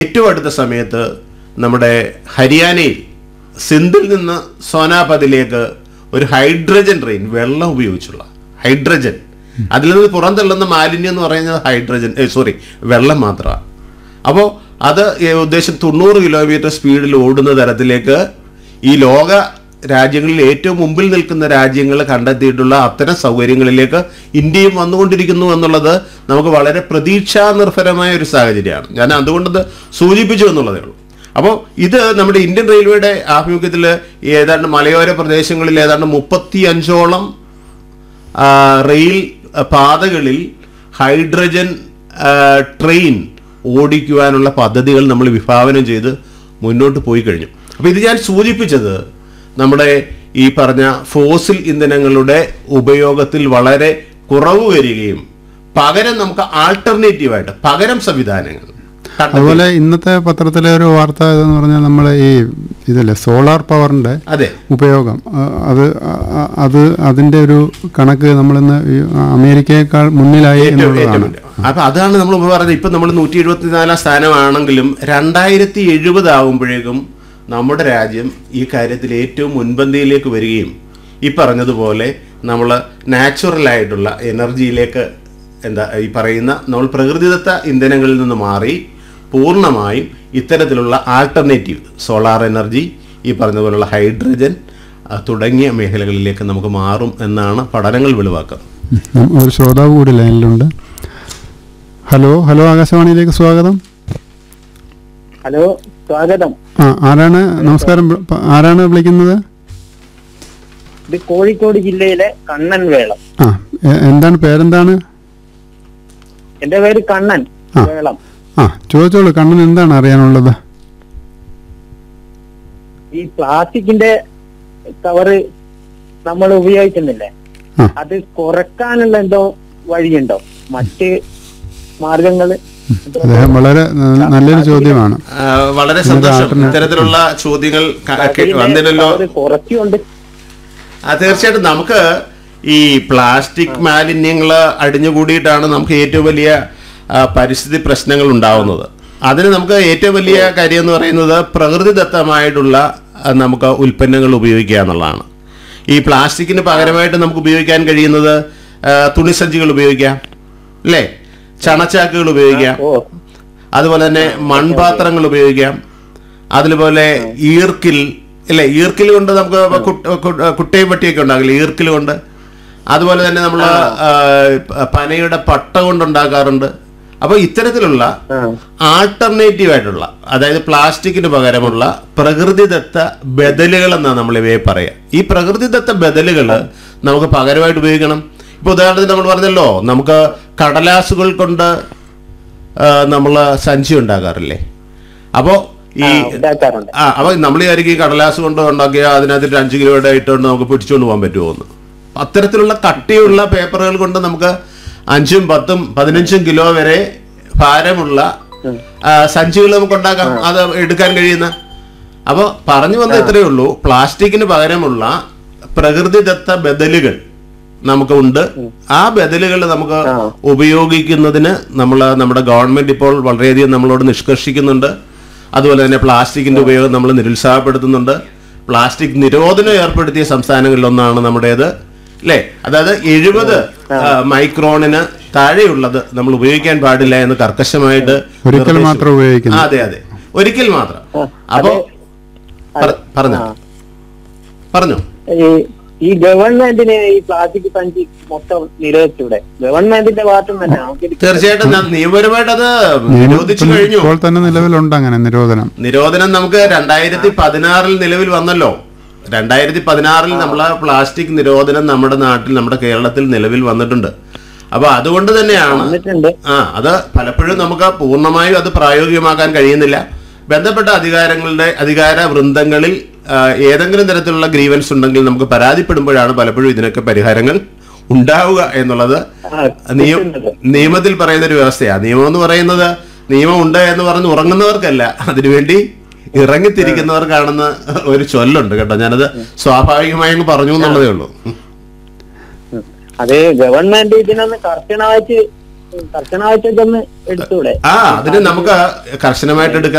ഏറ്റവും അടുത്ത സമയത്ത് നമ്മുടെ ഹരിയാനയിൽ സിന്ധിൽ നിന്ന് സോനാപതിലേക്ക് ഒരു ഹൈഡ്രജൻ ട്രെയിൻ വെള്ളം ഉപയോഗിച്ചുള്ള ഹൈഡ്രജൻ അതിൽ നിന്ന് പുറന്തള്ളുന്ന മാലിന്യം എന്ന് പറയുന്നത് ഹൈഡ്രജൻ സോറി വെള്ളം മാത്രമാണ് അപ്പോൾ അത് ഏ- ഉദ്ദേശം തൊണ്ണൂറ് കിലോമീറ്റർ സ്പീഡിൽ ഓടുന്ന തരത്തിലേക്ക് ഈ ലോക രാജ്യങ്ങളിൽ ഏറ്റവും മുമ്പിൽ നിൽക്കുന്ന രാജ്യങ്ങൾ കണ്ടെത്തിയിട്ടുള്ള അത്തരം സൗകര്യങ്ങളിലേക്ക് ഇന്ത്യയും വന്നുകൊണ്ടിരിക്കുന്നു എന്നുള്ളത് നമുക്ക് വളരെ പ്രതീക്ഷാ നിർഭരമായ ഒരു സാഹചര്യമാണ് ഞാൻ അതുകൊണ്ടത് സൂചിപ്പിച്ചു എന്നുള്ളതേ ഉള്ളൂ അപ്പോൾ ഇത് നമ്മുടെ ഇന്ത്യൻ റെയിൽവേയുടെ ആഭിമുഖ്യത്തിൽ ഏതാണ്ട് മലയോര പ്രദേശങ്ങളിൽ ഏതാണ്ട് മുപ്പത്തി അഞ്ചോളം ആ, റെയിൽ ആ, പാതകളിൽ ഹൈഡ്രജൻ ആ, ട്രെയിൻ ഓടിക്കുവാനുള്ള പദ്ധതികൾ നമ്മൾ വിഭാവനം ചെയ്ത് മുന്നോട്ട് പോയി കഴിഞ്ഞു അപ്പോൾ ഇത് ഞാൻ സൂചിപ്പിച്ചത് നമ്മുടെ ഈ പറഞ്ഞ ഫോസിൽ ഇന്ധനങ്ങളുടെ ഉപയോഗത്തിൽ വളരെ കുറവ് വരികയും പകരം നമുക്ക് ആൾട്ടർനേറ്റീവായിട്ട് പകരം സംവിധാനങ്ങൾ കണ്ടെത്തി- അതുപോലെ ഇന്നത്തെ പത്രത്തിലെ ഒരു വാർത്ത ഇതെന്ന് പറഞ്ഞാൽ നമ്മൾ ഈ ഇതില്ലേ സോളാർ പവറിന്റെ അതെ ഉപയോഗം ആ, അത് ആ, ആ, അത് അതിന്റെ ഒരു കണക്ക് നമ്മളിന്ന് ഈ അമേരിക്കയേക്കാൾ മുന്നിലായി ഏറ്റവും ഏറ്റവും എന്നുള്ളതാണ് മുന്നിൽ. അപ്പൊ അതാണ് നമ്മൾ മുമ്പ് പറഞ്ഞത് ഇപ്പൊ നമ്മൾ നൂറ്റി എഴുപത്തിനാലാം സ്ഥാനമാണെങ്കിലും രണ്ടായിരത്തി എഴുപത് ആകുമ്പോഴേക്കും നമ്മുടെ രാജ്യം ഈ കാര്യത്തിൽ ഏറ്റവും മുൻപന്തിയിലേക്ക് വരികയും ഈ പറഞ്ഞതുപോലെ നമ്മൾ നാച്ചുറൽ ആയിട്ടുള്ള എനർജിയിലേക്ക് എന്താ ഈ പറയുന്ന നമ്മൾ പ്രകൃതിദത്ത ഇന്ധനങ്ങളിൽ നിന്ന് മാറി പൂർണ്ണമായും ഇത്തരത്തിലുള്ള ആൾട്ടർനേറ്റീവ് സോളാർ എനർജി ഈ പറഞ്ഞതുപോലുള്ള ഹൈഡ്രജൻ ആ, തുടങ്ങിയ മേഖലകളിലേക്ക് നമുക്ക് മാറും എന്നാണ് പഠനങ്ങൾ വെളിവാക്കുന്നത് ഉം, ഒരു ശ്രോതാവ് കൂടി ലൈനിലുണ്ട് ഹലോ ഹലോ ആകാശവാണിയിലേക്ക് സ്വാഗതം ഹലോ സ്വാഗതം ആ ആരാണ് നമസ്കാരം പ- ആരാണ് വിളിക്കുന്നത് ഇത് കോഴിക്കോട് ജില്ലയിലെ കണ്ണൻ വേളം ആ എ- എന്താണ് പേരെന്താണ് എന്റെ പേര് കണ്ണൻ ആ. വേളം ആ ചോദിച്ചോളൂ കണ്ണൻ എന്താണ് അറിയാനുള്ളത് ഈ പ്ലാസ്റ്റിക്കിന്റെ കവറ് നമ്മൾ ഉപയോഗിക്കുന്നില്ലേ ആ. അത് കുറക്കാനുള്ള എന്തോ വഴിയുണ്ടോ മറ്റ് മാർഗങ്ങള് അദ്ദേഹം വളരെ ന- നല്ലൊരു ചോദ്യമാണ് ആ, വളരെ സന്തോഷം ഇത്തരത്തിലുള്ള ചോദ്യങ്ങൾ ക- കേ- വന്നില്ലല്ലോ കവറ് കുറച്ചുകൊണ്ട് ആ, തീർച്ചയായിട്ടും നമുക്ക് ഈ പ്ലാസ്റ്റിക് മാലിന്യങ്ങൾ അടിഞ്ഞുകൂടിയിട്ടാണ് നമുക്ക് ഏറ്റവും വലിയ ആ, പരിസ്ഥിതി പ്രശ്നങ്ങൾ ഉണ്ടാവുന്നത് അതിന് നമുക്ക് ഏറ്റവും വലിയ കാര്യം എന്ന് പറയുന്നത് പ്രകൃതിദത്തമായിട്ടുള്ള ആ, നമുക്ക് ഉൽപ്പന്നങ്ങൾ ഉപയോഗിക്കുക എന്നുള്ളതാണ് ഈ പ്ലാസ്റ്റിക്കിന് പകരമായിട്ട് നമുക്ക് ഉപയോഗിക്കാൻ കഴിയുന്നത് ആ, തുണിസഞ്ചികൾ ഉപയോഗിക്കാം അല്ലേ ചണച്ചാക്കുകൾ ഉപയോഗിക്കാം ഓ അതുപോലെ തന്നെ മൺപാത്രങ്ങൾ ഉപയോഗിക്കാം അതുപോലെ ഈർക്കിൽ അല്ലേ ഈർക്കിൽ കൊണ്ട് നമുക്ക് കുട്ട- കുട്ട- കുട്ടയും പട്ടിയൊക്കെ ഉണ്ടാകില്ല ഈർക്കിൽ കൊണ്ട് അതുപോലെ തന്നെ നമ്മൾ പനയുടെ പട്ട കൊണ്ടുണ്ടാക്കാറുണ്ട് അപ്പോൾ ഇത്തരത്തിലുള്ള ആ. ആൾട്ടർനേറ്റീവ് ആയിട്ടുള്ള അതായത് പ്ലാസ്റ്റിക്കിന് പകരമുള്ള പ്രകൃതിദത്ത ബദലുകൾ എന്നാണ് നമ്മൾ ഇവയെ പറയുക ഈ പ്രകൃതിദത്ത ബദലുകൾ നമുക്ക് പകരമായിട്ട് ഉപയോഗിക്കണം ഇപ്പൊ ഉദാഹരണത്തിന് നമ്മൾ പറഞ്ഞല്ലോ നമുക്ക് കടലാസുകൾ കൊണ്ട് നമ്മൾ സഞ്ചി ഉണ്ടാക്കാറില്ലേ അപ്പോൾ ഈ ആ, ഉണ്ടാക്കാറുണ്ട് ആ അപ്പൊ നമ്മൾ വിചാരിക്കും ഈ കടലാസ് കൊണ്ട് ഉണ്ടാക്കിയ അതിനകത്ത് ഒരു അഞ്ച് കിലോയുടെ ഇട്ടുകൊണ്ട് നമുക്ക് പിടിച്ചുകൊണ്ട് പോകാൻ പറ്റുമോ എന്ന് അത്തരത്തിലുള്ള കട്ടിയുള്ള പേപ്പറുകൾ കൊണ്ട് നമുക്ക് അഞ്ചും പത്തും പതിനഞ്ചും കിലോ വരെ ഭാരമുള്ള ആ, സഞ്ചികൾ നമുക്ക് ഉണ്ടാക്കാം അത് എടുക്കാൻ കഴിയുന്ന അപ്പോൾ പറഞ്ഞു വന്ന ഇത്രയേ ഉള്ളൂ പ്ലാസ്റ്റിക്കിന് പകരമുള്ള പ്രകൃതിദത്ത ബദലുകൾ നമുക്ക് ഉണ്ട് ആ ബദലുകൾ നമുക്ക് ഉപയോഗിക്കുന്നതിന് നമ്മൾ നമ്മുടെ ഗവൺമെന്റ് ഇപ്പോൾ വളരെയധികം നമ്മളോട് നിഷ്കർഷിക്കുന്നുണ്ട് അതുപോലെ തന്നെ പ്ലാസ്റ്റിക്കിന്റെ ഉപയോഗം നമ്മൾ നിരുത്സാഹപ്പെടുത്തുന്നുണ്ട് പ്ലാസ്റ്റിക് നിരോധനം ഏർപ്പെടുത്തിയ സംസ്ഥാനങ്ങളിലൊന്നാണ് നമ്മുടേത് അല്ലേ അതായത് എഴുപത് മൈക്രോണിന് താഴെയുള്ളത് നമ്മൾ ഉപയോഗിക്കാൻ പാടില്ല എന്ന് കർക്കശമായിട്ട് ഒരിക്കൽ നിർദ്ദേശിച്ചു. മാത്രം ഉപയോഗിക്കുന്നു. ആ, അതെ അതെ ഒരിക്കൽ മാത്രം അപ്പോ പറ- പറഞ്ഞോ ആ. പറഞ്ഞോ ഈ ഈ ഗവൺമെന്റിന് ഈ പ്ലാസ്റ്റിക് സഞ്ചി മൊത്തം നിരോധിച്ചൂടെ ഗവൺമെന്റിന്റെ ഭാഗത്തും തന്നെ നമുക്കിത് തീർച്ചയായിട്ടും ന- നിയമപരമായിട്ട് അത് നിരോധിച്ചു കഴിഞ്ഞു ഇപ്പോൾ തന്നെ നിലവിലുണ്ട് അങ്ങനെ നിരോധനം നിരോധനം നമുക്ക് രണ്ടായിരത്തി പതിനാറിൽ നിലവിൽ വന്നല്ലോ രണ്ടായിരത്തി പതിനാറിൽ നമ്മളെ പ്ലാസ്റ്റിക് നിരോധനം നമ്മുടെ നാട്ടിൽ നമ്മുടെ കേരളത്തിൽ നിലവിൽ വന്നിട്ടുണ്ട് അപ്പൊ അതുകൊണ്ട് തന്നെയാണ് വന്നിട്ടുണ്ട് ആ അത് പലപ്പോഴും നമുക്ക് പൂർണ്ണമായും അത് പ്രായോഗികമാക്കാൻ കഴിയുന്നില്ല ബന്ധപ്പെട്ട അധികാരങ്ങളുടെ അധികാര വൃന്ദങ്ങളിൽ ആ, ഏതെങ്കിലും തരത്തിലുള്ള ഗ്രീവൻസ് ഉണ്ടെങ്കിൽ നമുക്ക് പരാതിപ്പെടുമ്പോഴാണ് പലപ്പോഴും ഇതിനൊക്കെ പരിഹാരങ്ങൾ ഉണ്ടാവുക എന്നുള്ളത് ആ, നിയ- കിട്ടുന്നത്. നിയമത്തിൽ പറയുന്ന ഒരു വ്യവസ്ഥയാണ് നിയമം എന്ന് പറയുന്നത് നിയമം ഉണ്ട് എന്ന് പറഞ്ഞ് ഉറങ്ങുന്നവർക്കല്ല അതിനുവേണ്ടി ഇറങ്ങിത്തിരിക്കുന്നവർക്കാണെന്ന് ഒരു ചൊല്ലുണ്ട് കേട്ടോ ഞാനത് സ്വാഭാവികമായി അങ്ങ് പറഞ്ഞു എന്നുള്ളതേ ഉള്ളൂ അത് ഗവൺമെന്റ് ഇതിനൊന്ന് കർശനമായിട്ട് കർശനമായിട്ടൊക്കെ ഒന്ന് എടുത്തൂടെ ആ അതിന് നമുക്ക് കർശനമായിട്ട് എടുക്കാൻ